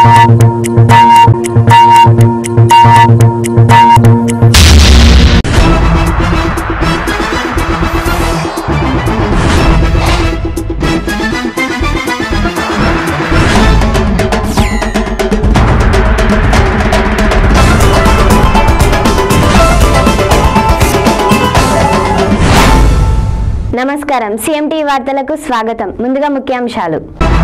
నమస్కారం సిఎంటి వార్తలకు స్వాగతం ముందుగా ముఖ్యాంశాలు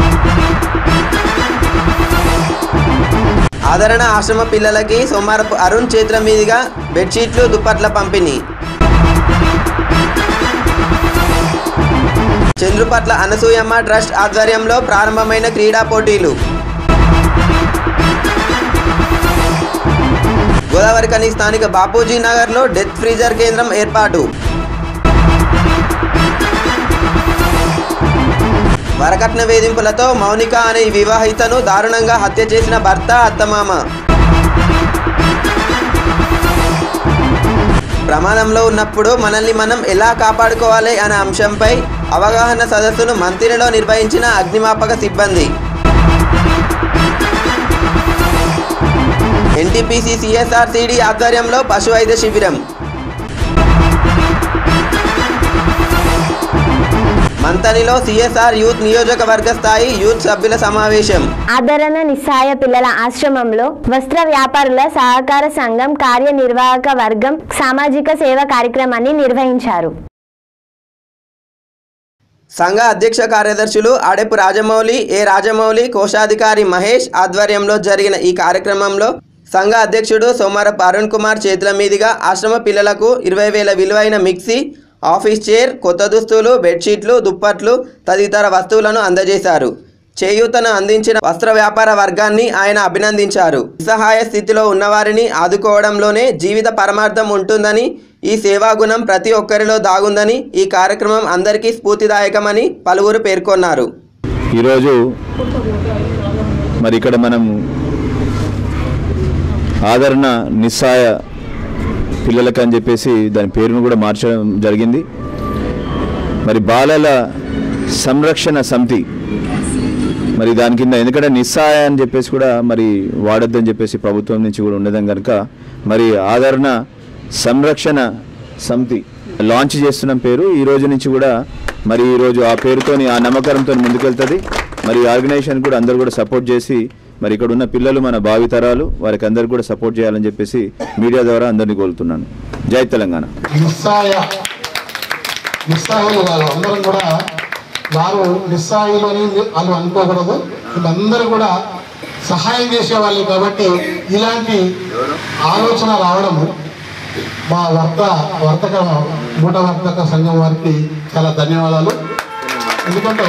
ఆదరణ ఆశ్రమ పిల్లలకి సోమవారపు అరుణ్ చేతుల మీదుగా బెడ్షీట్లు దుప్పట్ల పంపిణీ చంద్రుపట్ల అనసూయమ్మ ట్రస్ట్ ఆధ్వర్యంలో ప్రారంభమైన క్రీడా పోటీలు గోదావరికని స్థానిక బాపూజీ నగర్లో డెత్ ఫ్రీజర్ కేంద్రం ఏర్పాటు వరకట్న వేధింపులతో మౌనిక అనే ఈ వివాహితను దారుణంగా హత్య చేసిన భర్త అత్తమామ ప్రమాదంలో ఉన్నప్పుడు మనల్ని మనం ఎలా కాపాడుకోవాలి అనే అంశంపై అవగాహన సదస్సును మంతినిలో నిర్వహించిన అగ్నిమాపక సిబ్బంది ఎన్టీపీసీ సిఎస్ఆర్ సిడి ఆధ్వర్యంలో పశు వైద్య శిబిరం మంతనిలో సిఎస్ఆర్ యూత్ నియోజకవర్గ స్థాయి యూత్ సభ్యుల సమావేశం ఆదరణ నిస్సహాయ పిల్లల ఆశ్రమంలో వస్త్ర వ్యాపారుల సహకార సంఘం కార్యనిర్వాహక వర్గం సామాజిక సేవ కార్యక్రమాన్ని నిర్వహించారు సంఘ అధ్యక్ష కార్యదర్శులు ఆడెపు రాజమౌళి ఏ రాజమౌళి కోశాధికారి మహేష్ ఆధ్వర్యంలో జరిగిన ఈ కార్యక్రమంలో సంఘ అధ్యక్షుడు సోమరపు అరుణ్ కుమార్ చేతుల మీదుగా ఆశ్రమ పిల్లలకు ఇరవై వేల విలువైన మిక్సీ ఆఫీస్ చైర్ కొత్త దుస్తులు బెడ్షీట్లు దుప్పట్లు తదితర వస్తువులను అందజేశారు చేయూతను అందించిన వస్త్ర వ్యాపార వర్గాన్ని ఆయన అభినందించారు నిస్సహాయ స్థితిలో ఉన్నవారిని ఆదుకోవడంలోనే జీవిత పరమార్థం ఉంటుందని ఈ సేవాగుణం ప్రతి ఒక్కరిలో దాగుందని ఈ కార్యక్రమం అందరికీ స్ఫూర్తిదాయకమని పలువురు పేర్కొన్నారు ఈరోజు మరి ఇక్కడ మనం ఆదరణ నిస్సాయ పిల్లలకు అని చెప్పేసి దాని పేరును కూడా మార్చడం జరిగింది మరి బాలల సంరక్షణ సమితి మరి దాని కింద ఎందుకంటే నిస్సాయ అని చెప్పేసి కూడా మరి వాడొద్దని చెప్పేసి ప్రభుత్వం నుంచి కూడా ఉండడం కనుక మరి ఆదరణ సంరక్షణ సమితి లాంచ్ చేస్తున్న పేరు ఈ రోజు నుంచి కూడా మరి ఈ రోజు ఆ పేరుతోని ఆ నమ్మకంతో ముందుకెళ్తుంది మరి ఆర్గనైజేషన్ కూడా అందరూ కూడా సపోర్ట్ చేసి మరి ఇక్కడ ఉన్న పిల్లలు మన భావితరాలు వారికి అందరు కూడా సపోర్ట్ చేయాలని చెప్పేసి మీడియా ద్వారా అందరినీ కోరుతున్నాను జై తెలంగాణ నిస్సాయ నిస్సాయులు కాదు అందరం కూడా వారు నిస్సాయులు అని వాళ్ళు అనుకోకూడదు వీళ్ళందరూ కూడా సహాయం చేసేవాళ్ళు కాబట్టి ఇలాంటి ఆలోచన రావడము మా వర్త వర్తక మూట వర్తక సంఘం వారికి చాలా ధన్యవాదాలు ఎందుకంటే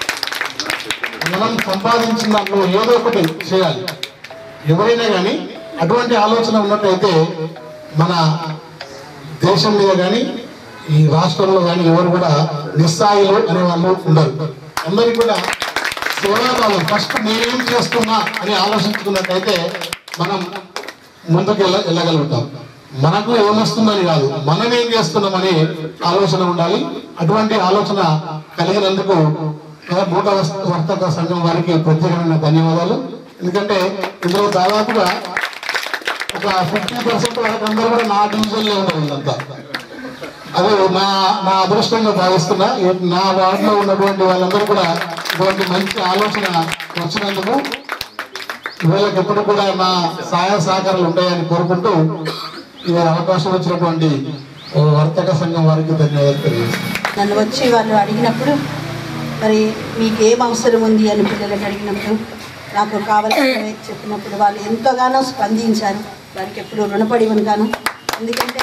మనం సంపాదించిన దాంట్లో ఏదో ఒకటి చేయాలి ఎవరైనా కానీ అటువంటి ఆలోచన ఉన్నట్టయితే మన దేశం మీద కానీ ఈ రాష్ట్రంలో కానీ ఎవరు కూడా నిస్సాయిలు అనే వాళ్ళు ఉండరు అందరికీ కూడా సేవాకాలం ఫస్ట్ నేనేం చేస్తున్నా అని ఆలోచించుకున్నట్టయితే మనం ముందుకు వెళ్ళ వెళ్ళగలుగుతాం మనకు ఏమొస్తుందని కాదు మనం ఏం చేస్తున్నామని ఆలోచన ఉండాలి అటువంటి ఆలోచన కలిగినందుకు మూట వస్త- వర్తక సంఘం వారికి ప్రత్యేకమైన ధన్యవాదాలు ఎందుకంటే ఇందులో దాదాపుగా ఒక ఫిఫ్టీ పర్సెంట్ వరకు అందరూ కూడా నా డివిజన్లో ఉన్నారు ఇదంతా అదే నా నా అదృష్టంగా భావిస్తున్నా ఈ- నా వార్డులో ఉన్నటువంటి వాళ్ళందరూ కూడా ఇటువంటి మంచి ఆలోచన వచ్చినందుకు వీళ్ళకి ఎప్పుడు కూడా నా సహాయ సహకారాలు ఉంటాయని కోరుకుంటూ ఈ అవకాశం వచ్చినటువంటి ఓ వర్తక సంఘం వారికి ధన్యవాదాలు తెలియజేస్తున్నాను నన్ను వచ్చి వాళ్ళు అడిగినప్పుడు మరి మీకు ఏం అవసరం ఉంది అని పిల్లలకు అడిగినప్పుడు నాకు కావాల్సినవి చెప్పినప్పుడు వాళ్ళు ఎంతగానో స్పందించారు వారికి ఎప్పుడు రుణపడి ఉంటాను ఎందుకంటే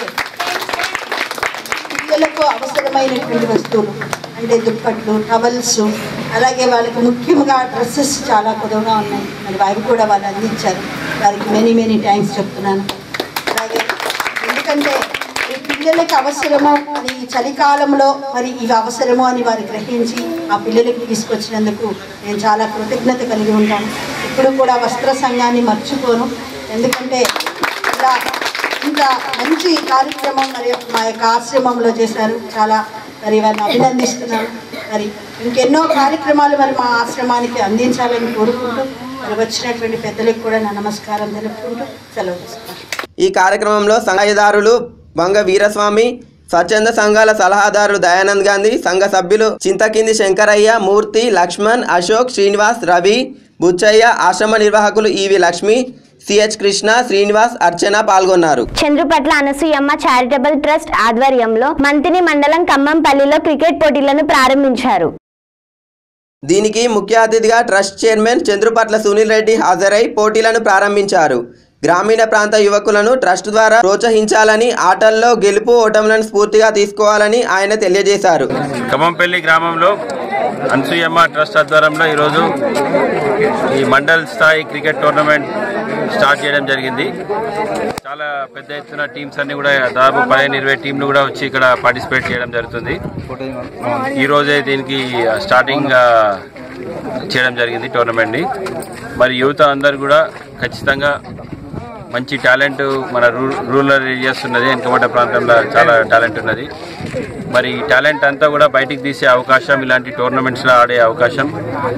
పిల్లలకు అవసరమైనటువంటి వస్తువులు అంటే దుప్పట్లు టవల్స్ అలాగే వాళ్ళకి ముఖ్యంగా డ్రెస్సెస్ చాలా కొద్దిగా ఉన్నాయి మరి అవి కూడా వాళ్ళు అందించారు వారికి మెనీ మెనీ థ్యాంక్స్ చెప్తున్నాను అలాగే ఎందుకంటే ఈ పిల్లలకి అవసరమో మరి ఈ చలికాలంలో మరి ఇవి అవసరమో అని వారు గ్రహించి ఆ పిల్లలకి తీసుకొచ్చినందుకు నేను చాలా కృతజ్ఞత కలిగి ఉంటాను ఇప్పుడు కూడా వస్త్ర సంఘాన్ని మర్చిపోను ఎందుకంటే ఇలా ఇంత మంచి కార్యక్రమం మరి మా యొక్క ఆశ్రమంలో చేశారు చాలా మరి వారిని అభినందిస్తున్నాను మరి ఇంకెన్నో కార్యక్రమాలు మరి మా ఆశ్రమానికి అందించాలని కోరుకుంటూ మరి వచ్చినటువంటి పెద్దలకు కూడా నా నమస్కారం తెలుపుకుంటూ సెలవు తీసుకుంటాను ఈ కార్యక్రమంలో సంఘదారులు వంగ వీరస్వామి స్వచ్ఛంద సంఘాల సలహాదారులు దయానంద్ గాంధీ సంఘ సభ్యులు చింతకింది శంకరయ్య మూర్తి లక్ష్మణ్ అశోక్ శ్రీనివాస్ రవి బుచ్చయ్య ఆశ్రమ నిర్వాహకులు ఈవి లక్ష్మి సిహెచ్ కృష్ణ శ్రీనివాస్ అర్చన పాల్గొన్నారు చంద్రుపట్ల అనసూయమ్మ చారిటబుల్ ట్రస్ట్ ఆధ్వర్యంలో మంతిని మండలం ఖమ్మంపల్లిలో క్రికెట్ పోటీలను ప్రారంభించారు దీనికి ముఖ్య అతిథిగా ట్రస్ట్ చైర్మన్ చంద్రుపట్ల సునీల్ రెడ్డి హాజరై పోటీలను ప్రారంభించారు గ్రామీణ ప్రాంత యువకులను ట్రస్ట్ ద్వారా ప్రోత్సహించాలని ఆటల్లో గెలుపు ఓటములను స్ఫూర్తిగా తీసుకోవాలని ఆయన తెలియజేశారు ఖమ్మంపల్లి గ్రామంలో అన్సూయమ్మ ట్రస్ట్ ఆధ్వర్యంలో ఈరోజు ఈ మండల్ స్థాయి క్రికెట్ టోర్నమెంట్ స్టార్ట్ చేయడం జరిగింది చాలా పెద్ద ఎత్తున టీమ్స్ అన్ని కూడా దాదాపు పదిహేను ఇరవై టీంలు కూడా వచ్చి ఇక్కడ పార్టిసిపేట్ చేయడం జరుగుతుంది ఈ రోజే దీనికి స్టార్టింగ్ ఆ, చేయడం జరిగింది టోర్నమెంట్ని మరి యువత అందరు కూడా ఖచ్చితంగా మంచి టాలెంట్ మన రూ- రూరల్ ఏరియాస్ ఉన్నది వెనుకబడ్డ ప్రాంతంలో చాలా టాలెంట్ ఉన్నది మరి ఈ టాలెంట్ అంతా కూడా బయటికి తీసే అవకాశం ఇలాంటి టోర్నమెంట్స్లో ఆడే అవకాశం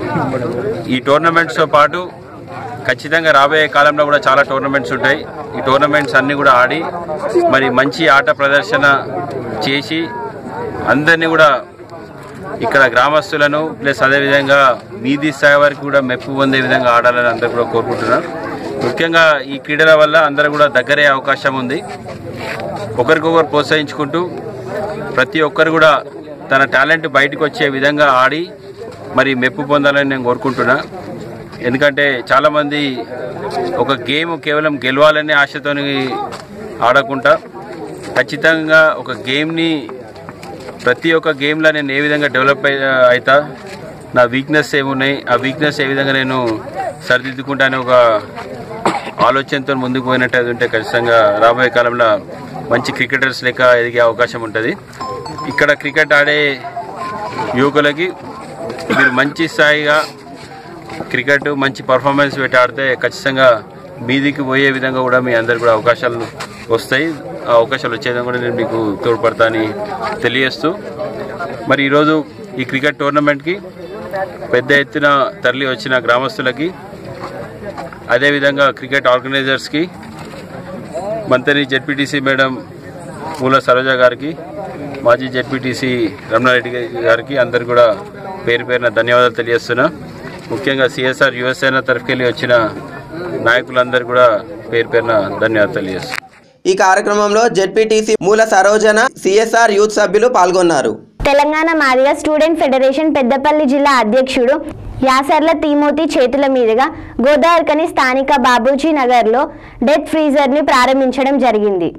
ఈ టోర్నమెంట్స్తో పాటు ఖచ్చితంగా రాబోయే కాలంలో కూడా చాలా టోర్నమెంట్స్ ఉంటాయి ఈ టోర్నమెంట్స్ అన్ని కూడా ఆడి మరి మంచి ఆట ప్రదర్శన చేసి అందరినీ కూడా ఇక్కడ గ్రామస్తులను ప్లస్ అదేవిధంగా వీధి స్థాయి వరకు కూడా మెప్పు పొందే విధంగా ఆడాలని అందరూ కూడా కోరుకుంటున్నారు ముఖ్యంగా ఈ క్రీడల వల్ల అందరూ కూడా దగ్గరయ్యే అవకాశం ఉంది ఒకరికొకరు ప్రోత్సహించుకుంటూ ప్రతి ఒక్కరు కూడా తన టాలెంట్ బయటకు వచ్చే విధంగా ఆడి మరి మెప్పు పొందాలని నేను కోరుకుంటున్నా ఎందుకంటే చాలామంది ఒక గేమ్ కేవలం గెలవాలనే ఆశతోని ఆడకుండా ఖచ్చితంగా ఒక గేమ్ని ప్రతి ఒక్క గేమ్లో నేను ఏ విధంగా డెవలప్ అయి- అవుతా నా వీక్నెస్ ఏమున్నాయి ఆ వీక్నెస్ ఏ విధంగా నేను సరిదిద్దుకుంటానే ఒక ఆలోచనతో ముందుకు పోయినట్టు ఉంటే ఖచ్చితంగా రాబోయే కాలంలో మంచి క్రికెటర్స్ లెక్క ఎదిగే అవకాశం ఉంటుంది ఇక్కడ క్రికెట్ ఆడే యువకులకి మీరు మంచి స్థాయిగా క్రికెట్ మంచి పర్ఫార్మెన్స్ పెట్టి ఆడితే ఖచ్చితంగా మీదికి పోయే విధంగా కూడా మీ అందరికి కూడా అవకాశాలు వస్తాయి ఆ అవకాశాలు వచ్చే విధంగా కూడా నేను మీకు తోడ్పడతా అని తెలియజేస్తూ మరి ఈరోజు ఈ క్రికెట్ టోర్నమెంట్కి పెద్ద ఎత్తున తరలి వచ్చిన గ్రామస్తులకి అదేవిధంగా క్రికెట్ ఆర్గనైజర్స్కి మంత్రి జెడ్పీటీసీ మేడం మూల సరోజ గారికి మాజీ జెడ్పీటీసీ రమణారెడ్డి గారికి అందరికి కూడా పేరు పేరున ధన్యవాదాలు తెలియజేస్తున్నా ముఖ్యంగా సిఎస్ఆర్ యువసేన తరఫుకెళ్ళి వచ్చిన నాయకులందరూ కూడా పేరు పేరున ధన్యవాదాలు తెలియజేస్తున్నా ఈ కార్యక్రమంలో జెడ్పీటీసీ మూల సరోజన సిఎస్ఆర్ యూత్ సభ్యులు పాల్గొన్నారు తెలంగాణ మాదిగ స్టూడెంట్ ఫెడరేషన్ పెద్దపల్లి జిల్లా అధ్యక్షుడు యాసర్ల తీమోతి చేతుల మీదుగా గోదావరికని స్థానిక బాబూజీ నగర్లో డెత్ ఫ్రీజర్ని ప్రారంభించడం జరిగింది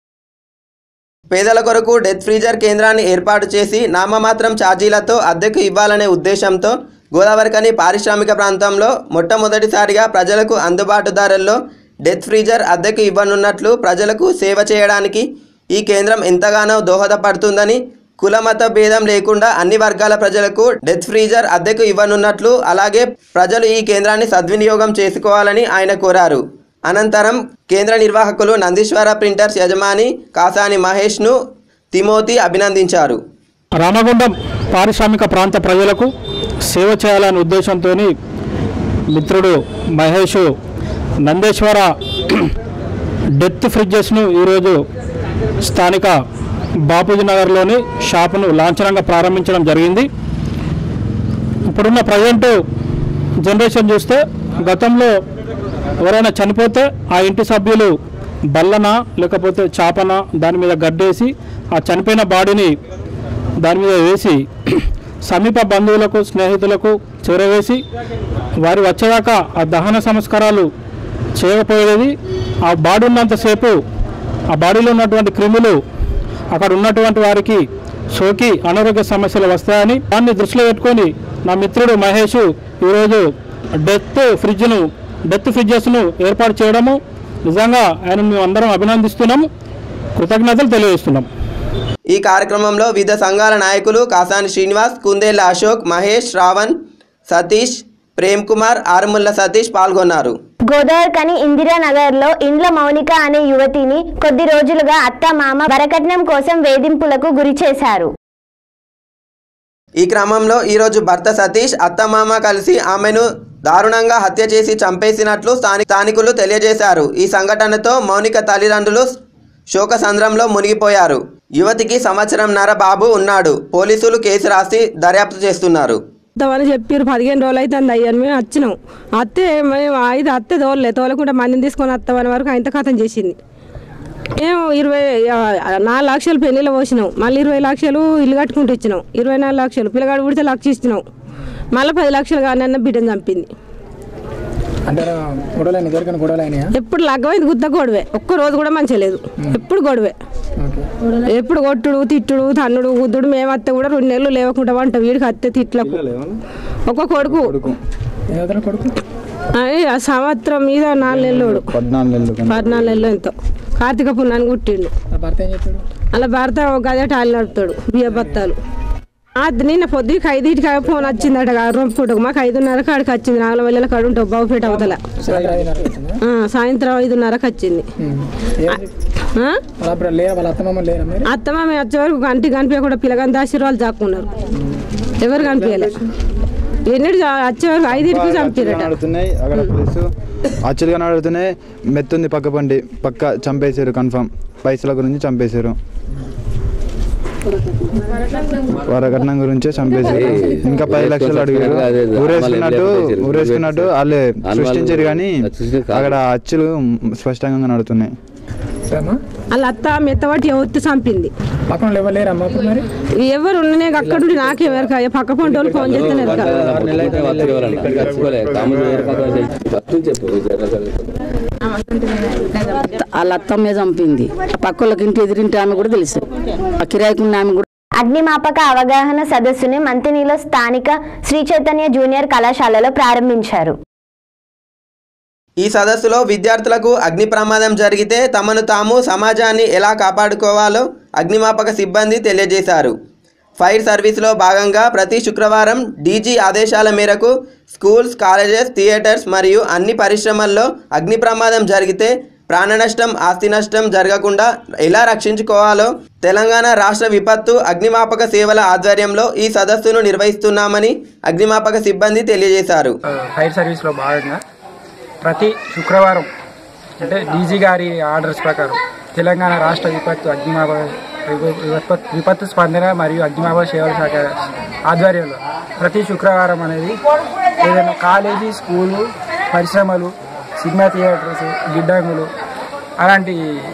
పేదల కొరకు డెత్ ఫ్రీజర్ కేంద్రాన్ని ఏర్పాటు చేసి నామమాత్రం ఛార్జీలతో అద్దెకు ఇవ్వాలనే ఉద్దేశంతో గోదావరికని పారిశ్రామిక ప్రాంతంలో మొట్టమొదటిసారిగా ప్రజలకు అందుబాటు ధరల్లో డెత్ ఫ్రీజర్ అద్దెకు ఇవ్వనున్నట్లు ప్రజలకు సేవ చేయడానికి ఈ కేంద్రం ఎంతగానో దోహదపడుతుందని కుల మత భేదం లేకుండా అన్ని వర్గాల ప్రజలకు డెత్ ఫ్రీజర్ అద్దెకు ఇవ్వనున్నట్లు అలాగే ప్రజలు ఈ కేంద్రాన్ని సద్వినియోగం చేసుకోవాలని ఆయన కోరారు అనంతరం కేంద్ర నిర్వాహకులు నందీశ్వర ప్రింటర్స్ యజమాని కాసాని మహేష్ను తిమోతి అభినందించారు రామగుండం పారిశ్రామిక ప్రాంత ప్రజలకు సేవ చేయాలనే ఉద్దేశంతో మిత్రుడు మహేష్ నందేశ్వర డెత్ ఫ్రిడ్జెస్ను ఈరోజు స్థానిక బాపూజీ నగర్లోని షాపును లాంఛనంగా ప్రారంభించడం జరిగింది ఇప్పుడున్న ప్రజెంట్ జనరేషన్ చూస్తే గతంలో ఎవరైనా చనిపోతే ఆ ఇంటి సభ్యులు బల్లన లేకపోతే చాపన దాని మీద గడ్డేసి ఆ చనిపోయిన బాడీని దాని మీద వేసి సమీప బంధువులకు స్నేహితులకు చేరవేసి వారు వచ్చేదాకా ఆ దహన సంస్కారాలు చేయకపోయేది ఆ బాడీ ఉన్నంతసేపు ఆ బాడీలో ఉన్నటువంటి క్రిములు అక్కడ ఉన్నటువంటి వారికి సోకి అనారోగ్య సమస్యలు వస్తాయని దాన్ని దృష్టిలో పెట్టుకొని నా మిత్రుడు మహేష్ ఈరోజు డెత్ ఫ్రిడ్జ్ను డెత్ ఫ్రిడ్జెస్ను ఏర్పాటు చేయడము నిజంగా ఆయన మేము అందరం అభినందిస్తున్నాము కృతజ్ఞతలు తెలియజేస్తున్నాం ఈ కార్యక్రమంలో వివిధ సంఘాల నాయకులు కాసాని శ్రీనివాస్ కుందేళ్ల అశోక్ మహేష్ శ్రావణ్ సతీష్ ప్రేమ్ కుమార్ ఆరుముల్ల సతీష్ పాల్గొన్నారు గోదావరికని ఇందిరానగర్లో ఇండ్ల మౌనిక అనే యువతిని కొద్ది రోజులుగా అత్త మామ వరకట్నం కోసం వేధింపులకు గురి చేశారు ఈ క్రమంలో ఈరోజు భర్త సతీష్ అత్తమామ కలిసి ఆమెను దారుణంగా హత్య చేసి చంపేసినట్లు స్థాని స్థానికులు తెలియజేశారు ఈ సంఘటనతో మౌనిక తల్లిదండ్రులు శోకసంద్రంలో మునిగిపోయారు యువతికి సంవత్సరంన్నర బాబు ఉన్నాడు పోలీసులు కేసు రాసి దర్యాప్తు చేస్తున్నారు అని చెప్పారు పదిహేను రోజులు అవుతుంది అయ్యాను మేము వచ్చినాం అత్తే మేము ఐదు అత్తే తోలలే తోలకుండా మందిని తీసుకొని వస్తామని వరకు ఆయన కథం చేసింది మేము ఇరవై ఆ, నాలుగు లక్షలు పెళ్ళిలో పోసినాం మళ్ళీ ఇరవై లక్షలు ఇల్లు కట్టుకుంటూ ఇచ్చినాం ఇరవై నాలుగు లక్షలు పిల్లగాడు పుడితే లక్ష ఇచ్చినాం మళ్ళీ పది లక్షలు కానీ అన్న బిడ్డను చంపింది అంటే గొడవలు ఎవరికైనా గొడవలు అయినాయా ఎప్పుడు లగ్గమైంది గుద్ద గొడవే ఒక్క రోజు కూడా మంచిగా లేదు ఎప్పుడు గొడవే ఎప్పుడు కొట్టుడు తిట్టుడు తన్నుడు గుద్దుడు మేము అత్తే కూడా రెండు నెలలు లేవకుండా వంట వీడికి అత్తే తిట్లకు ఒక కొడుకు ఏదైనా కొడుకు అని ఆ సంవత్సరం మీద నాలుగు నెలలు పద్నాలుగు నెలలు పద్నాలుగు నెలలు ఎంతో కార్తీక పున్నాన్ని కుట్టిండు ఆ భర్త ఏం చెప్పాడు అలా భర్త ఒక గదే టాలి నడుపుతాడు బియ్య బత్తాలు అది నిన్న పొద్దుకి ఐదింటికి ఫోన్ వచ్చిందట రొంపుటకు మాకు ఐదున్నర కాడికి వచ్చింది నాగలవల్లిల కాడు ఉంటావు బాబుపేట అవతల సాయంత్రం ఐదున్నరకు వచ్చిందా? ఆ, సాయంత్రం ఐదున్నరకు వచ్చింది ఉమ్. ఏం చెప్పి- ఆ? వాళ్ళ అప్పుడు లేరా వాళ్ళ అత్తమామ లేరా మీరు అత్తమ్మ మేము వచ్చే వరకు గంటి కనిపించకుండా పిల్లగాని ఆశీర్వాదాలు చాక్కున్నారు ఎవరు కనిపించలే ఎన్నిటి వచ్చే వరకు ఐదింటికి చంపారట నడుతున్నాయి అక్కడ ప్లేస్ యాక్చువల్గా నడుతున్నాయి మెత్తుంది పక్క పండి పక్క చంపేశారు కన్ఫర్మ్ పైసల గురించి చంపేశారు వరకట్నం గురించే చంపేశారు ఇంకా పది లక్షలు అడిగారు ఊరేసుకున్నట్టు ఊరేసుకున్నట్టు వాళ్ళే సృష్టించారు కానీ అక్కడ అచ్చులు స్పష్టంగా నడుతున్నాయి సరేమ్మా వాళ్ళ అత్త మెత్తబట్టి ఎవరితో చంపింది పక్కన ఎవరు లేరమ్మా అప్పుడు మరి ఎవరు ఉండనే అక్కడ ఉండి నాకెవరికా పక్క పంట వాళ్ళు ఫోన్ చేస్తే వాళ్ళ అత్తమ్మే చంపింది పక్కలకి ఇంటి ఎదిరింటి ఆమె కూడా తెలుసు ఆ కిరాయికున్న ఆమె కూడా అగ్నిమాపక అవగాహన సదస్సుని మంతినిలో స్థానిక శ్రీ చైతన్య జూనియర్ కళాశాలలో ప్రారంభించారు ఈ సదస్సులో విద్యార్థులకు అగ్ని ప్రమాదం జరిగితే తమను తాము సమాజాన్ని ఎలా కాపాడుకోవాలో అగ్నిమాపక సిబ్బంది తెలియజేశారు ఫైర్ సర్వీస్లో భాగంగా ప్రతి శుక్రవారం డీజీ ఆదేశాల మేరకు స్కూల్స్ కాలేజెస్ థియేటర్స్ మరియు అన్ని పరిశ్రమల్లో అగ్ని ప్రమాదం జరిగితే ప్రాణ నష్టం ఆస్తి నష్టం జరగకుండా ఎలా రక్షించుకోవాలో తెలంగాణ రాష్ట్ర విపత్తు అగ్నిమాపక సేవల ఆధ్వర్యంలో ఈ సదస్సును నిర్వహిస్తున్నామని అగ్నిమాపక సిబ్బంది తెలియజేశారు ఫైర్ సర్వీస్లో భాగంగా ప్రతి శుక్రవారం అంటే డీజీ గారి ఆర్డర్స్ ప్రకారం తెలంగాణ రాష్ట్ర విపత్తు అగ్నిమాపక విపత్తు విపత్తు స్పందన మరియు అగ్నిమాపక సేవల శాఖ ఆధ్వర్యంలో ప్రతి శుక్రవారం అనేది ఏదైనా కాలేజీ స్కూలు పరిశ్రమలు సినిమా థియేటర్స్ గిడ్డంగులు అలాంటి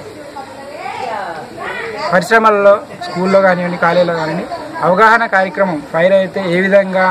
పరిశ్రమల్లో స్కూల్లో కానివ్వండి కాలేజీలో కానివ్వండి అవగాహన కార్యక్రమం ఫైర్ అయితే ఏ విధంగా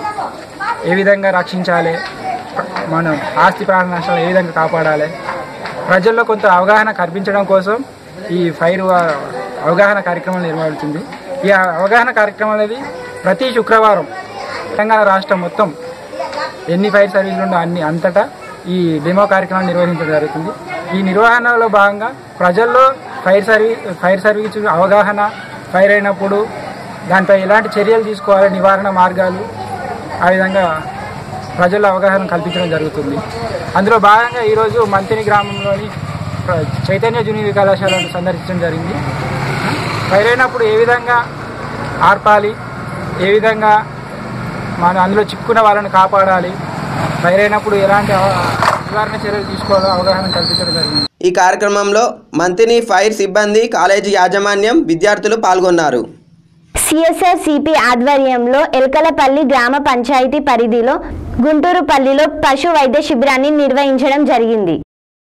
ఏ విధంగా రక్షించాలి మనం ఆస్తి ప్రాణ నష్టాలు ఏ విధంగా కాపాడాలి ప్రజల్లో కొంత అవగాహన కల్పించడం కోసం ఈ ఫైర్ వా- అవగాహన కార్యక్రమం నిర్వహించింది ఈ అవగాహన కార్యక్రమం అనేది ప్రతి శుక్రవారం తెలంగాణ రాష్ట్రం మొత్తం ఎన్ని ఫైర్ సర్వీసులు ఉండో అన్ని అంతటా ఈ డెమో కార్యక్రమం నిర్వహించడం జరుగుతుంది ఈ నిర్వహణలో భాగంగా ప్రజల్లో ఫైర్ సర్వీస్ ఫైర్ సర్వీస్ అవగాహన ఫైర్ అయినప్పుడు దానిపై ఎలాంటి చర్యలు తీసుకోవాలి నివారణ మార్గాలు ఆ విధంగా ప్రజల్లో అవగాహన కల్పించడం జరుగుతుంది అందులో భాగంగా ఈరోజు మంతిని గ్రామంలోని ప్ర- చైతన్య జూనియర్ కళాశాలను సందర్శించడం జరిగింది ఫైర్ అయినప్పుడు ఏ విధంగా ఆర్పాలి ఏ విధంగా మన అందులో చిక్కుకున్న వాళ్ళని కాపాడాలి ఫైర్ అయినప్పుడు ఎలాంటి అవ- నివారణ చర్యలు తీసుకోవాలో అవగాహన కల్పించడం జరిగింది ఈ కార్యక్రమంలో మంతిని ఫైర్ సిబ్బంది కాలేజీ యాజమాన్యం విద్యార్థులు పాల్గొన్నారు సిఎస్ఆర్ సిపి ఆధ్వర్యంలో ఎల్కలపల్లి గ్రామ పంచాయతీ పరిధిలో గుంటూరుపల్లిలో పశు వైద్య శిబిరాన్ని నిర్వహించడం జరిగింది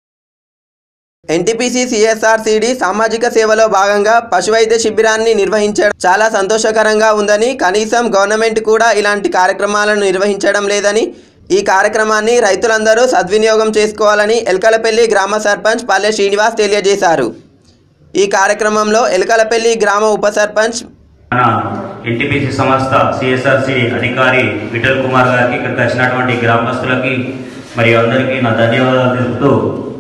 ఎన్టీపీసీ సిఎస్ఆర్ సిడి సామాజిక సేవలో భాగంగా పశువైద్య శిబిరాన్ని నిర్వహించడం చాలా సంతోషకరంగా ఉందని కనీసం గవర్నమెంట్ కూడా ఇలాంటి కార్యక్రమాలను నిర్వహించడం లేదని ఈ కార్యక్రమాన్ని రైతులందరూ సద్వినియోగం చేసుకోవాలని ఎల్కలపల్లి గ్రామ సర్పంచ్ పల్లె శ్రీనివాస్ తెలియజేశారు ఈ కార్యక్రమంలో ఎల్కలపల్లి గ్రామ ఉప సర్పంచ్ మన ఎన్టీపీసీ సంస్థ సిఎస్ఆర్సి అధికారి విఠల్ కుమార్ గారికి ఇక్కడికి వచ్చినటువంటి గ్రామస్తులకి మరియు అందరికీ నా ధన్యవాదాలు తెలుపుతూ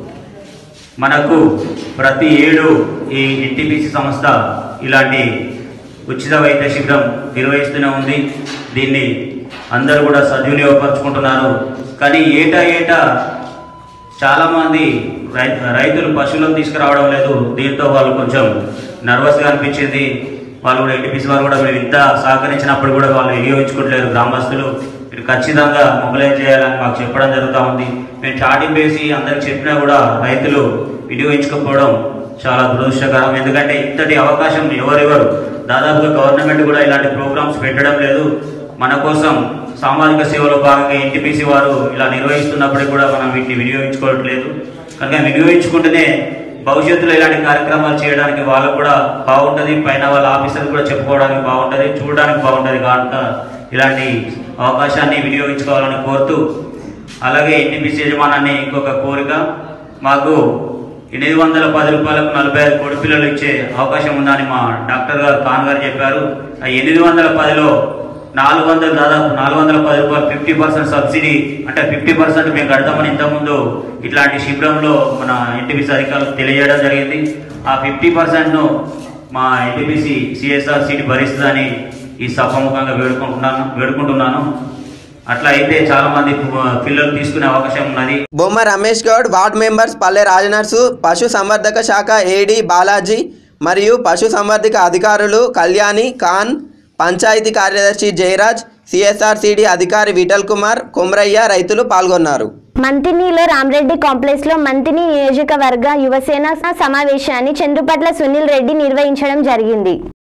మనకు ప్రతి ఏడు ఈ ఎన్టీపీసీ సంస్థ ఇలాంటి ఉచిత వైద్య శిబిరం నిర్వహిస్తూనే ఉంది దీన్ని అందరూ కూడా సద్వినియోగపరుచుకుంటున్నారు కానీ ఏటా ఏటా చాలామంది రై రైతులు పశువులను తీసుకురావడం లేదు దీంతో వాళ్ళు కొంచెం నర్వస్గా అనిపించింది వాళ్ళు కూడా ఎన్టీపీసీ వారు కూడా మేము ఇంత సహకరించినప్పుడు కూడా వాళ్ళు వినియోగించుకోవట్లేదు గ్రామస్తులు మీరు ఖచ్చితంగా మొబిలైజ్ చేయాలని మాకు చెప్పడం జరుగుతూ ఉంది మేము చాటింగ్ వేసి అందరికి చెప్పినా కూడా రైతులు వినియోగించకపోవడం చాలా దురదృష్టకరం ఎందుకంటే ఇంతటి అవకాశం ఎవరెవరు దాదాపుగా గవర్నమెంట్ కూడా ఇలాంటి ప్రోగ్రామ్స్ పెట్టడం లేదు మన కోసం సామాజిక సేవలో భాగంగా ఎన్టీపీసీ వారు ఇలా నిర్వహిస్తున్నప్పటికీ కూడా మనం వీటిని వినియోగించుకోవట్లేదు కనుక వినియోగించుకుంటేనే భవిష్యత్తులో ఇలాంటి కార్యక్రమాలు చేయడానికి వాళ్ళకు కూడా బాగుంటుంది పైన వాళ్ళ ఆఫీసర్ కూడా చెప్పుకోవడానికి బాగుంటుంది చూడడానికి బాగుంటుంది కనుక ఇలాంటి అవకాశాన్ని వినియోగించుకోవాలని కోరుతూ అలాగే ఎన్టీపీసీ యజమానాన్ని ఇంకొక కోరిక మాకు ఎనిమిది వందల పది రూపాయలకు నలభై ఐదు కోడి పిల్లలు ఇచ్చే అవకాశం ఉందని మా డాక్టర్ గారు ఖాన్ గారు చెప్పారు ఆ ఎనిమిది వందల పదిలో నాలుగు వందలు దాదాపు నాలుగు వందల పది రూపాయలు ఫిఫ్టీ పర్సెంట్ సబ్సిడీ అంటే ఫిఫ్టీ పర్సెంట్ మేము కడతామని ఇంతకుముందు ఇట్లాంటి శిబిరంలో మన ఎన్టీపీసీ అధికారులు తెలియజేయడం జరిగింది ఆ ఫిఫ్టీ పర్సెంట్ను మా ఎన్టీపీసీ సిఎస్ఆర్ సీట్ భరిస్తుందని ఈ సభముఖంగా వేడుకుంటున్నాను వేడుకుంటున్నాను అట్లా అయితే చాలా మంది పిల్లలు తీసుకునే అవకాశం ఉన్నది బొమ్మ రమేష్ గౌడ్ వార్డ్ మెంబర్స్ పల్లె రాజనర్సు పశు సంవర్ధక శాఖ ఏడి బాలాజీ మరియు పశు సంవర్ధక అధికారులు కళ్యాణి ఖాన్ పంచాయతీ కార్యదర్శి జయరాజ్ సిఎస్ఆర్సిడి అధికారి విఠల్ కుమార్ కుమ్రయ్య రైతులు పాల్గొన్నారు మంతినిలో రామరెడ్డి కాంప్లెక్స్ లో మంతిని నియోజకవర్గ యువసేన సమావేశాన్ని చంద్రుపట్ల సునీల్ రెడ్డి నిర్వహించడం జరిగింది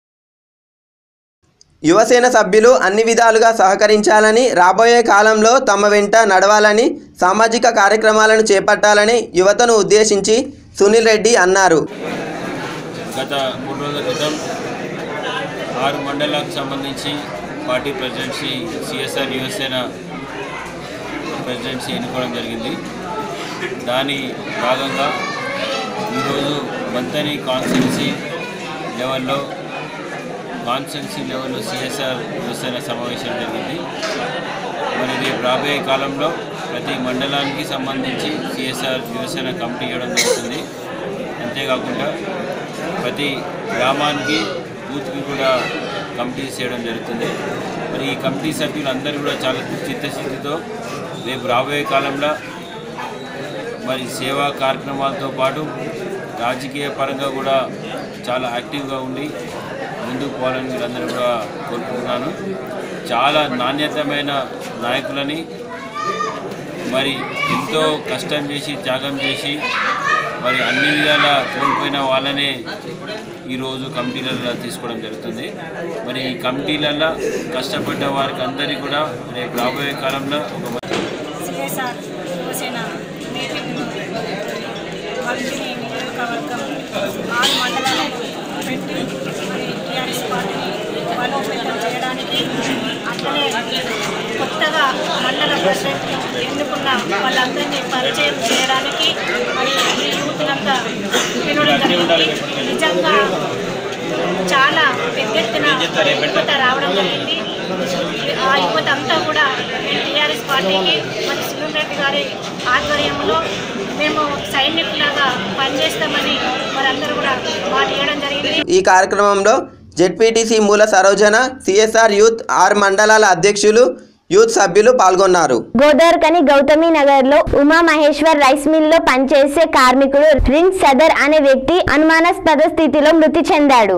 యువసేన సభ్యులు అన్ని విధాలుగా సహకరించాలని రాబోయే కాలంలో తమ వెంట నడవాలని సామాజిక కార్యక్రమాలను చేపట్టాలని యువతను ఉద్దేశించి సునీల్ రెడ్డి అన్నారు గత మూడు రోజుల క్రితం ఆరు మండలాలకు సంబంధించి party presidency CSR Yuvasena presidency ఎన్నుకోవడం జరిగింది దాని భాగంగా ఈరోజు మంతని కాన్స్టిట్యున్సీ లెవెల్లో కాన్స్టిట్యున్సీ లెవెల్లో సిఎస్ఆర్ యువసేన సమావేశం జరిగింది మరి రేపు రాబోయే కాలంలో ప్రతి మండలానికి సంబంధించి సిఎస్ఆర్ యువసేన కమిటీ ఇవ్వడం జరుగుతుంది అంతేకాకుండా ప్రతి గ్రామానికి బూత్కి కూడా కమిటీస్ చేయడం జరుగుతుంది మరి ఈ కమిటీ సభ్యులందరూ కూడా చాలా చిత్తశుద్ధితో రేపు రాబోయే కాలంలో మరి సేవా కార్యక్రమాలతో పాటు రాజకీయ పరంగా కూడా చాలా యాక్టివ్గా ఉండి ముందుకు పోవాలని మీరందరూ కూడా కోరుకుంటున్నాను చాలా నాణ్యతమైన నాయకులని మరి ఎంతో కష్టం చేసి త్యాగం చేసి మరి అన్ని విధాల కోల్పోయిన వాళ్ళనే ఈరోజు కమిటీలలో తీసుకోవడం జరుగుతుంది మరి ఈ కమిటీలలో కష్టపడ్డ వారికి అందరికీ కూడా రేపు రాబోయే కాలంలో ఒక సిఎస్ఆర్ యువసేన మీటింగ్ మంత్రి నియోజకవర్గం ఆరు మండలాలను పెట్టి మరి టీఆర్ఎస్ పార్టీని బలోపేతం చేయడానికి అట్లనే కొత్తగా మండల ప్రెసిడెంట్ ఎన్నుకున్న వాళ్ళందరినీ పరిచయం చేయడానికి మరి ఈ యూత్నంతా పిలవడం జరిగింది నిజంగా చాలా పెద్ద ఎత్తున యువత రావడం జరిగింది ఆ యువత అంతా కూడా టీఆర్ఎస్ పార్టీకి మరి సునీల్ రెడ్డి గారి ఆధ్వర్యంలో మేము సైనికులాగా పనిచేస్తామని వారందరూ కూడా మాట ఇవ్వడం జరిగింది ఈ కార్యక్రమంలో జెడ్పీటీసీ మూల సరోజన సిఎస్ఆర్ యూత్ ఆరు మండలాల అధ్యక్షులు యూత్ సభ్యులు పాల్గొన్నారు గోదావరికని గౌతమి నగర్ లో ఉమా మహేశ్వర్ రైస్ మిల్ లో పనిచేసే కార్మికుడు రిన్స్ సదర్ అనే వ్యక్తి అనుమానాస్పద స్థితిలో మృతి చెందాడు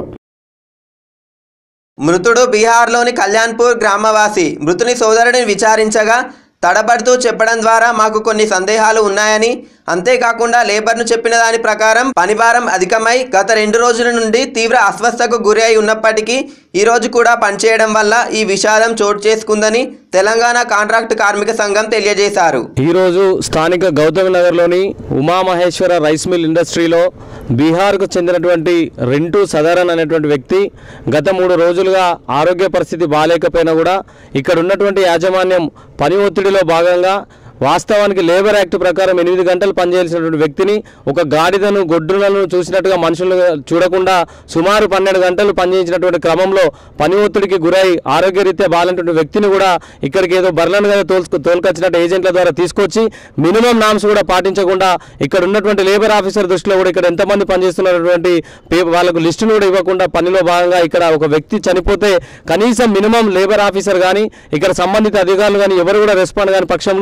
మృతుడు బీహార్లోని కళ్యాణ్పూర్ గ్రామవాసి మృతుని సోదరుడిని విచారించగా తడబడుతూ చెప్పడం ద్వారా మాకు కొన్ని సందేహాలు ఉన్నాయని అంతేకాకుండా లేబర్ను చెప్పిన దాని ప్రకారం పనిభారం అధికమై గత రెండు రోజుల నుండి తీవ్ర అస్వస్థకు గురి అయి ఉన్నప్పటికీ ఈ రోజు కూడా పనిచేయడం వల్ల ఈ విషాదం చోటు చేసుకుందని తెలంగాణ కాంట్రాక్ట్ కార్మిక సంఘం తెలియజేశారు ఈరోజు స్థానిక గౌతమ్ నగర్లోని ఉమామహేశ్వర రైస్ మిల్ ఇండస్ట్రీలో బీహార్కు చెందినటువంటి రెంటు సదరన్ అనేటువంటి వ్యక్తి గత మూడు రోజులుగా ఆరోగ్య పరిస్థితి బాగాలేకపోయినా కూడా ఇక్కడ ఉన్నటువంటి యాజమాన్యం పని ఒత్తిడిలో భాగంగా వాస్తవానికి లేబర్ యాక్ట్ ప్రకారం ఎనిమిది గంటలు పనిచేయాల్సినటువంటి వ్యక్తిని ఒక గాడిదను గొడ్డులను చూసినట్టుగా మనుషులు చూడకుండా సుమారు పన్నెండు గంటలు పనిచేయించినటువంటి క్రమంలో పని ఒత్తిడికి గురై ఆరోగ్యరీత్యా బాగాలంటువంటి వ్యక్తిని కూడా ఇక్కడికి ఏదో బర్లను కదా తోల్కు తోలుకొచ్చినట్టు ఏజెంట్ల ద్వారా తీసుకొచ్చి మినిమం నామ్స్ కూడా పాటించకుండా ఇక్కడ ఉన్నటువంటి లేబర్ ఆఫీసర్ దృష్టిలో కూడా ఇక్కడ ఎంతమంది పనిచేస్తున్నటువంటి పే వాళ్ళకు లిస్టును కూడా ఇవ్వకుండా పనిలో భాగంగా ఇక్కడ ఒక వ్యక్తి చనిపోతే కనీసం మినిమం లేబర్ ఆఫీసర్ కానీ ఇక్కడ సంబంధిత అధికారులు కానీ ఎవరు కూడా రెస్పాండ్ కాని పక్షంలో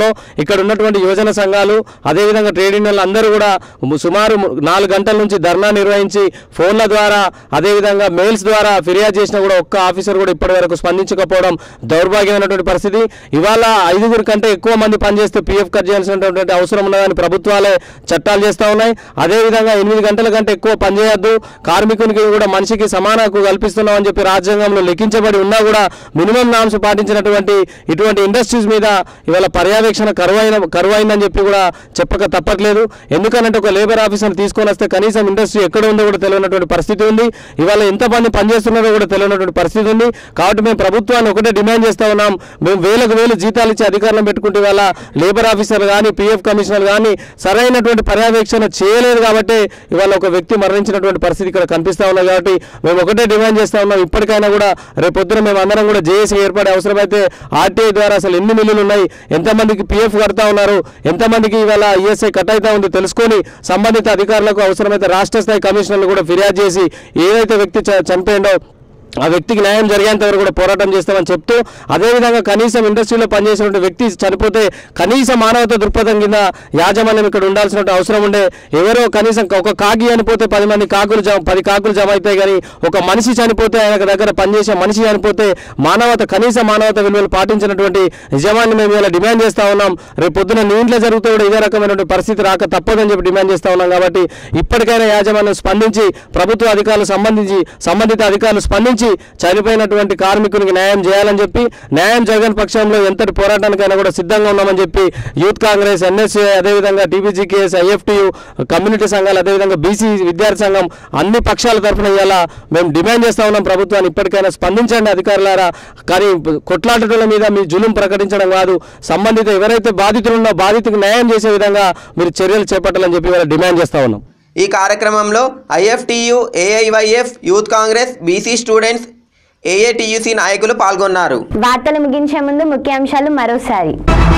ఇక్కడ ఉన్నటువంటి యువజన సంఘాలు అదేవిధంగా ట్రేడ్ యూనియన్లు అందరూ కూడా సుమారు ము- నాలుగు గంటల నుంచి ధర్నా నిర్వహించి ఫోన్ల ద్వారా అదేవిధంగా మెయిల్స్ ద్వారా ఫిర్యాదు చేసినా కూడా ఒక్క ఆఫీసర్ కూడా ఇప్పటి వరకు స్పందించకపోవడం దౌర్భాగ్యమైనటువంటి పరిస్థితి ఇవాళ ఐదుగురు కంటే ఎక్కువ మంది పనిచేస్తే పీఎఫ్ కట్ చేయాల్సినటువంటి అవసరం ఉన్నదని ప్రభుత్వాలే చట్టాలు చేస్తూ ఉన్నాయి అదేవిధంగా ఎనిమిది గంటల కంటే ఎక్కువ పనిచేయొద్దు కార్మికునికి కూడా మనిషికి సమాన హక్కు కల్పిస్తున్నాం అని చెప్పి రాజ్యాంగంలో లెక్కించబడి ఉన్నా కూడా మినిమం నామ్స్ పాటించినటువంటి ఇటువంటి ఇండస్ట్రీస్ మీద ఇవాళ పర్యవేక్షణ కరువైన కరువైందని చెప్పి కూడా చెప్పక తప్పట్లేదు ఎందుకనంటే ఒక లేబర్ ఆఫీసర్ తీసుకొని వస్తే కనీసం ఇండస్ట్రీ ఎక్కడ ఉందో కూడా తెలియనటువంటి పరిస్థితి ఉంది ఇవాళ ఎంతమంది పనిచేస్తున్నారో కూడా తెలియనటువంటి పరిస్థితి ఉంది కాబట్టి మేము ప్రభుత్వాన్ని ఒకటే డిమాండ్ చేస్తా ఉన్నాం మేము వేలకు వేలు జీతాలు ఇచ్చి అధికారులను పెట్టుకుంటే ఇవాళ లేబర్ ఆఫీసర్ కానీ పిఎఫ్ కమిషనర్ కానీ సరైనటువంటి పర్యవేక్షణ చేయలేదు కాబట్టి ఇవాళ ఒక వ్యక్తి మరణించినటువంటి పరిస్థితి ఇక్కడ కనిపిస్తా ఉన్నది కాబట్టి మేము ఒకటే డిమాండ్ చేస్తా ఉన్నాం ఇప్పటికైనా కూడా రేపొద్దున మేము అందరం కూడా జేఏసీ ఏర్పడే అవసరమైతే ఆర్టీఐ ద్వారా అసలు ఎన్ని మిల్లులు ఉన్నాయి ఎంతమందికి పిఎఫ్ కడతా ఉన్నారు ఎంతమందికి ఇవాళ ఈఎస్ఐ కట్ అవుతా ఉంది తెలుసుకొని సంబంధిత అధికారులకు అవసరమైతే రాష్ట్ర స్థాయి కమిషనర్లు కూడా ఫిర్యాదు చేసి ఏదైతే వ్యక్తి చ- చనిపోయిండో ఆ వ్యక్తికి న్యాయం జరిగేంత వరకు కూడా పోరాటం చేస్తామని చెప్తూ అదేవిధంగా కనీసం ఇండస్ట్రీలో పనిచేసినటువంటి వ్యక్తి చనిపోతే కనీస మానవత దృక్పథం కింద యాజమాన్యం ఇక్కడ ఉండాల్సిన అవసరం ఉండే ఎవరో కనీసం ఒక కాకి చనిపోతే పది మంది కాకులు జమ పది కాకులు జమ అవుతాయి కానీ ఒక మనిషి చనిపోతే ఆయన దగ్గర పనిచేసే మనిషి చనిపోతే మానవత కనీస మానవత విలువలు పాటించినటువంటి యజమాని మేము ఇలా డిమాండ్ చేస్తా ఉన్నాం రేపు పొద్దున నీ ఇంట్లో జరుగుతూ కూడా ఇదే రకమైనటువంటి పరిస్థితి రాక తప్పదని చెప్పి డిమాండ్ చేస్తా ఉన్నాం కాబట్టి ఇప్పటికైనా యాజమాన్యం స్పందించి ప్రభుత్వ అధికారులు సంబంధించి సంబంధిత అధికారులు స్పందించి చనిపోయినటువంటి కార్మికునికి న్యాయం చేయాలని చెప్పి న్యాయం జరగని పక్షంలో ఎంతటి పోరాటానికైనా కూడా సిద్ధంగా ఉన్నామని చెప్పి యూత్ కాంగ్రెస్ ఎన్ఎస్ఏ అదేవిధంగా టీబీజీకేఎస్ ఐఎఫ్టీయు కమ్యూనిటీ సంఘాలు అదేవిధంగా బీసీ విద్యార్థి సంఘం అన్ని పక్షాల తరఫున ఇవాళ మేము డిమాండ్ చేస్తా ఉన్నాం ప్రభుత్వాన్ని ఇప్పటికైనా స్పందించండి అధికారులారా కానీ కొట్లాటల మీద మీ జులుం ప్రకటించడం కాదు సంబంధిత ఎవరైతే బాధితులు ఉన్నో బాధితులకు న్యాయం చేసే విధంగా మీరు చర్యలు చేపట్టాలని చెప్పి ఇవాళ డిమాండ్ చేస్తా ఉన్నాం ఈ కార్యక్రమంలో IFTU AIYF youth Congress BC students AITUC నాయకులు పాల్గొన్నారు వార్తలు ముగించే ముందు ముఖ్యాంశాలు మరోసారి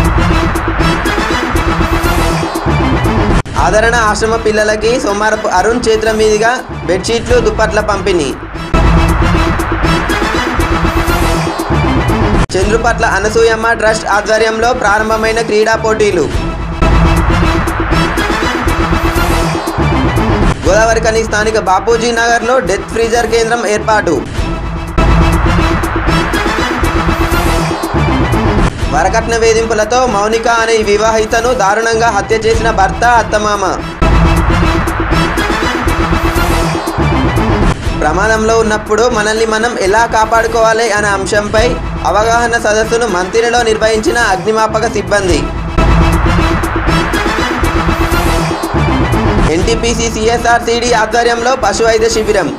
ఆదరణ ఆశ్రమ పిల్లలకి సోమవారపు అరుణ్ చేతుల మీదుగా బెడ్షీట్లు దుప్పట్ల పంపిణీ చంద్రుపట్ల అనసూయమ్మ ట్రస్ట్ ఆధ్వర్యంలో ప్రారంభమైన క్రీడా పోటీలు గోదావరికని స్థానిక బాపూజీ నగర్లో డెత్ ఫ్రీజర్ కేంద్రం ఏర్పాటు వరకట్న వేధింపులతో మౌనిక అనే ఈ వివాహితను దారుణంగా హత్య చేసిన భర్త అత్తమామ ప్రమాదంలో ఉన్నప్పుడు మనల్ని మనం ఎలా కాపాడుకోవాలి అనే అంశంపై అవగాహన సదస్సును మంతిరిలో నిర్వహించిన అగ్నిమాపక సిబ్బంది ఎన్టీపీసీ సిఎస్ఆర్ సిడి ఆధ్వర్యంలో పశు వైద్య శిబిరం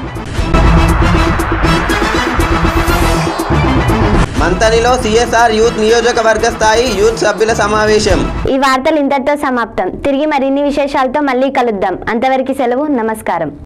మంతనిలో సిఎస్ఆర్ యూత్ నియోజకవర్గ స్థాయి యూత్ సభ్యుల సమావేశం ఈ వార్తలు ఇంతటితో సమాప్తం తిరిగి మరిన్ని విశేషాలతో మళ్ళీ కలుద్దాం అంతవరకు సెలవు నమస్కారం